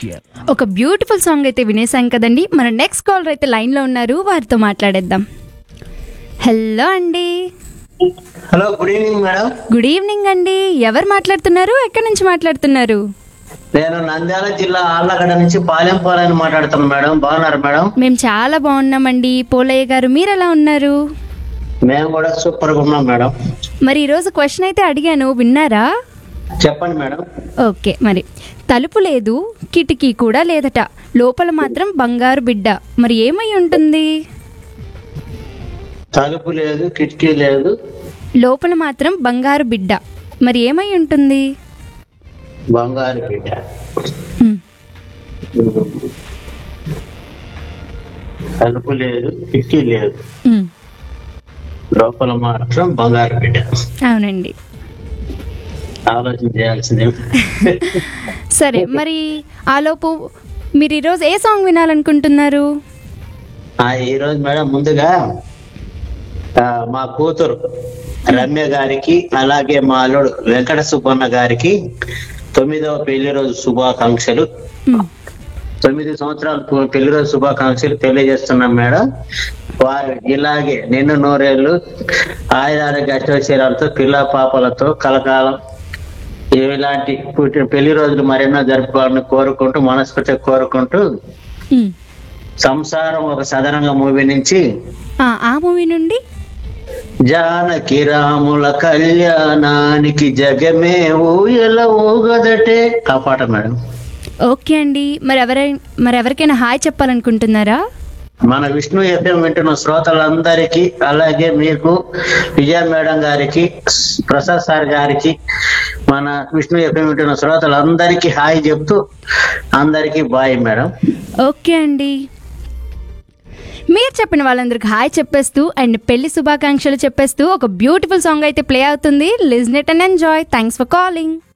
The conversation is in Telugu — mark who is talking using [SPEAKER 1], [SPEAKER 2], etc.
[SPEAKER 1] ఒక బ్యూటిఫుల్ సాంగ్ అయితే వినేసాం కదండి మన నెక్స్ట్ కాలర్ అయితే లైన్లో ఉన్నారు వారితో మాట్లాడేద్దాం హలో అండి
[SPEAKER 2] hello good evening madam
[SPEAKER 1] good evening అండి ఎవరు మాట్లాడుతున్నారు ఎక్కడి నుంచి మాట్లాడుతున్నారు
[SPEAKER 2] నేను నంద్యాల జిల్లా ఆళ్ళగడ్డ నుంచి పాలెం పోలని మాట్లాడుతున్నాను మేడం బాగున్నారు మేడం
[SPEAKER 1] మేము చాలా బాగున్నామండి పోలయ్య గారు మీరు ఎలా ఉన్నారు
[SPEAKER 2] మేము కూడా సూపర్ గా ఉన్నాం మేడం
[SPEAKER 1] మరి ఈరోజు క్వశ్చన్ అయితే అడిగాను విన్నారా
[SPEAKER 2] చెప్పండి మేడం
[SPEAKER 1] ఓకే మరి తలుపు లేదు కిటికీ కూడా లేదట లోపల మాత్రం బంగారు బిడ్డ మరి ఏమై ఉంటుంది
[SPEAKER 2] తలుపు లేదు కిటికీ లేదు
[SPEAKER 1] లోపల మాత్రం బంగారు బిడ్డ మరి ఏమై ఉంటుంది
[SPEAKER 2] బంగారు బిడ్డ
[SPEAKER 1] ఉమ్,
[SPEAKER 2] తలుపు లేదు కిటికీ లేదు
[SPEAKER 1] ఉమ్,
[SPEAKER 2] లోపల మాత్రం బంగారు బిడ్డ
[SPEAKER 1] అవునండి
[SPEAKER 2] ఆలోచన చేయాల్సిందే
[SPEAKER 1] సరే మరి ఆలోపు మీరు ఈరోజు ఏ సాంగ్ వినాలనుకుంటున్నారు
[SPEAKER 2] ఆ, ఈ రోజు మేడం ముందుగా ఆ, మా కూతురు రమ్య గారికి అలాగే మా అల్లుడు వెంకట సుబ్బన్న గారికి తొమ్మిదవ పెళ్లి రోజు శుభాకాంక్షలు
[SPEAKER 1] ఉమ్,
[SPEAKER 2] తొమ్మిది సంవత్సరాల పు- పెళ్లి రోజు శుభాకాంక్షలు తెలియజేస్తున్నాం మేడం వారు ఇలాగే నిన్ను నూరేళ్లు ఆయురారోగ్య అష్టోశీరాలతో పిల్ల పాపలతో కలకాలం ఇలాంటి పుట్టిన పెళ్లి రోజులు మరెన్నో జరుపుకోవాలని కోరుకుంటూ మనస్ఫూర్తిగా కోరుకుంటూ
[SPEAKER 1] ఉమ్.
[SPEAKER 2] సంసారం ఒక సదరంగ మూవీ నుంచి
[SPEAKER 1] ఆ, ఆ మూవీ నుండి
[SPEAKER 2] జానకి రాముల కళ్యాణానికి జగమే ఊయల ఊగదటే ఆ పాట మేడం
[SPEAKER 1] ఓకే అండి మరి ఎవరై మరి ఎవరికైనా హాయ్ చెప్పాలనుకుంటున్నారా
[SPEAKER 2] మన విష్ణు ఎఫ్ఎం వింటున్న శ్రోతలందరికీ అలాగే మీకు విజయ మేడం గారికి ప్రసాద్ సార్ గారికి మన విష్ణు ఎఫ్ఎం వింటున్న శ్రోతలందరికీ హాయ్ చెప్తూ అందరికీ బాయ్ మేడం
[SPEAKER 1] ఓకే అండి మీరు చెప్పిన వాళ్ళందరికి హాయ్ చెప్పేస్తూ అండ్ పెళ్లి శుభాకాంక్షలు చెప్పేస్తూ ఒక బ్యూటిఫుల్ సాంగ్ అయితే ప్లే అవుతుంది listen it and enjoy thanks for calling